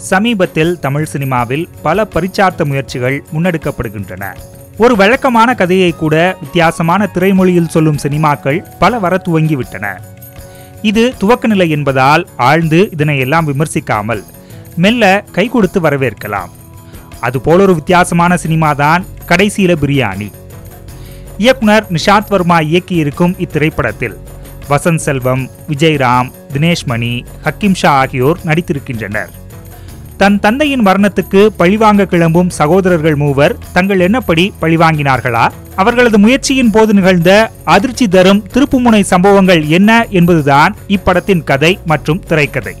சமீபத்தில் தமிழ் சினிமாவில் பல பரிச்சார்த்த முயற்சிகள் முன்னெடுக்கப்படுகின்றன ஒரு வழக்கமான கதையை கூட வித்தியாசமான திரைமொழியில் சொல்லும் சினிமாக்கள் பல வர துவங்கிவிட்டன இது துவக்க நிலை என்பதால் ஆழ்ந்து இதனை எல்லாம் விமர்சிக்காமல் மெல்ல கை கொடுத்து வரவேற்கலாம் அதுபோல ஒரு வித்தியாசமான சினிமாதான் கடைசியில பிரியாணி இயக்குனர் நிஷாத் வர்மா இயக்கியிருக்கும் இத்திரைப்படத்தில் வசந்த் செல்வம் விஜய்ராம் தினேஷ் மணி ஹக்கிம் ஷா ஆகியோர் நடித்திருக்கின்றனர் தன் தந்தையின் மரணத்துக்கு பழிவாங்க கிளம்பும் சகோதரர்கள் மூவர் தங்கள் எண்ணப்படி பழிவாங்கினார்களா அவர்களது முயற்சியின் போது நிகழ்ந்த அதிர்ச்சி தரும் திருப்புமுனை சம்பவங்கள் என்ன என்பதுதான் இப்படத்தின் கதை மற்றும் திரைக்கதை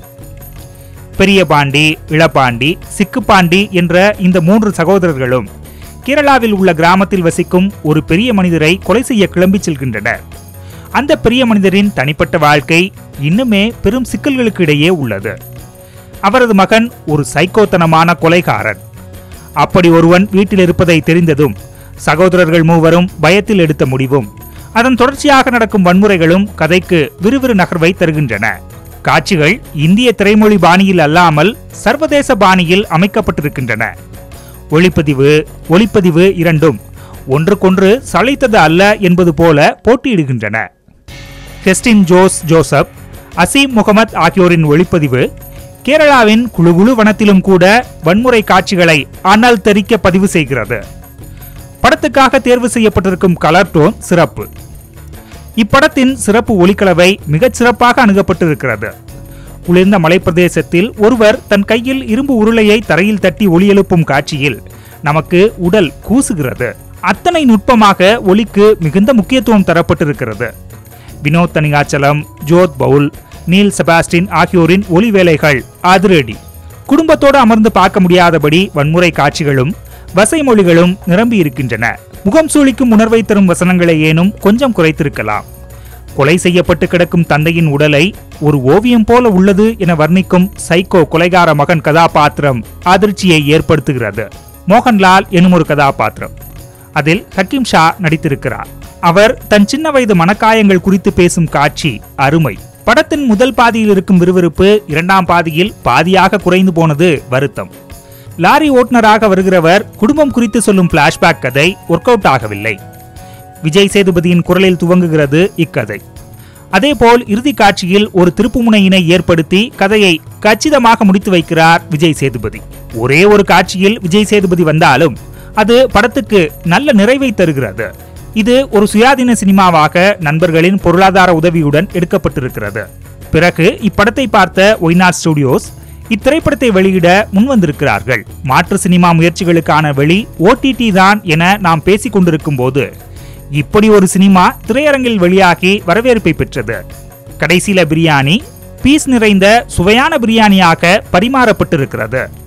பெரிய பாண்டி இளபாண்டி சிக்குப்பாண்டி என்ற இந்த மூன்று சகோதரர்களும் கேரளாவில் உள்ள கிராமத்தில் வசிக்கும் ஒரு பெரிய மனிதரை கொலை செய்ய கிளம்பிச் செல்கின்றனர் அந்த பெரிய மனிதரின் தனிப்பட்ட வாழ்க்கை இன்னுமே பெரும் சிக்கல்களுக்கு இடையே உள்ளது அவரது மகன் ஒரு சைக்கோத்தனமான கொலைகாரன் அப்படி ஒருவன் வீட்டில் இருப்பதை தெரிந்ததும் சகோதரர்கள் மூவரும் பயத்தில் எடுத்த முடிவும் அதன் தொடர்ச்சியாக நடக்கும் வன்முறைகளும் கதைக்கு விறுவிறு நகர்வை தருகின்றன காட்சிகள் இந்திய திரைமொழி பாணியில் அல்லாமல் சர்வதேச பாணியில் அமைக்கப்பட்டிருக்கின்றன ஒளிப்பதிவு ஒளிப்பதிவு இரண்டும் ஒன்றுக்கொன்று சளைத்தது அல்ல என்பது போல போட்டியிடுகின்றன கெஸ்டின் ஜோஸ் ஜோசப் அசீம் முகமது ஆகியோரின் ஒளிப்பதிவு கேரளாவின் குழுகுழு வனத்திலும் கூட வன்முறை காட்சிகளை அனல் தெறிக்க பதிவு செய்கிறது படத்துக்காக தேர்வு செய்யப்பட்டிருக்கும் கலர் டோன் சிறப்பு இப்படத்தின் சிறப்பு ஒலிக்கலவை மிகச் சிறப்பாக அணுகப்பட்டிருக்கிறது குளிர்ந்த மலைப்பிரதேசத்தில் ஒருவர் தன் கையில் இரும்பு உருளையை தரையில் தட்டி ஒலி எழுப்பும் காட்சியில் நமக்கு உடல் கூசுகிறது அத்தனை நுட்பமாக ஒலிக்கு மிகுந்த முக்கியத்துவம் தரப்பட்டிருக்கிறது வினோத் தனிகாச்சலம் ஜோத் பவுல் நீல் செபாஸ்டின் ஆகியோரின் ஒலி வேலைகள் அதிரடி குடும்பத்தோடு அமர்ந்து பார்க்க முடியாதபடி வன்முறை காட்சிகளும் வசைமொழிகளும் நிரம்பி இருக்கின்றன முகம் சூழிக்கும் உணர்வை தரும் வசனங்களை ஏனும் கொஞ்சம் குறைத்திருக்கலாம் கொலை செய்யப்பட்டு கிடக்கும் தந்தையின் உடலை ஒரு ஓவியம் போல உள்ளது என வர்ணிக்கும் சைக்கோ கொலைகார மகன் கதாபாத்திரம் அதிர்ச்சியை ஏற்படுத்துகிறது மோகன்லால் எனும் ஒரு கதாபாத்திரம் அதில் ஹக்கீம் ஷா நடித்திருக்கிறார் அவர் தன் சின்ன வயது மனக்காயங்கள் குறித்து பேசும் காட்சி அருமை படத்தின் முதல் பாதியில் இருக்கும் விறுவிறுப்பு இரண்டாம் பாதியில் பாதியாக குறைந்து போனது வருத்தம் லாரி ஓட்டுநராக வருகிறவர் குடும்பம் குறித்து சொல்லும் பிளாஷ்பேக் கதை ஒர்க் அவுட் ஆகவில்லை விஜய் சேதுபதியின் குரலில் துவங்குகிறது இக்கதை அதேபோல் இறுதி காட்சியில் ஒரு திருப்புமுனையினை ஏற்படுத்தி கதையை கச்சிதமாக முடித்து வைக்கிறார் விஜய் சேதுபதி ஒரே ஒரு காட்சியில் விஜய் சேதுபதி வந்தாலும் அது படத்துக்கு நல்ல நிறைவை தருகிறது இது ஒரு சுயாதீன சினிமாவாக நண்பர்களின் பொருளாதார உதவியுடன் எடுக்கப்பட்டிருக்கிறது பிறகு இப்படத்தை பார்த்த ஒய்நாட் ஸ்டுடியோஸ் இத்திரைப்படத்தை வெளியிட முன்வந்திருக்கிறார்கள் மாற்று சினிமா முயற்சிகளுக்கான வெளி ஓடிடி தான் என நாம் பேசிக் கொண்டிருக்கும் போது இப்படி ஒரு சினிமா திரையரங்கில் வெளியாகி வரவேற்பை பெற்றது கடைசியில பிரியாணி பீஸ் நிறைந்த சுவையான பிரியாணியாக பரிமாறப்பட்டிருக்கிறது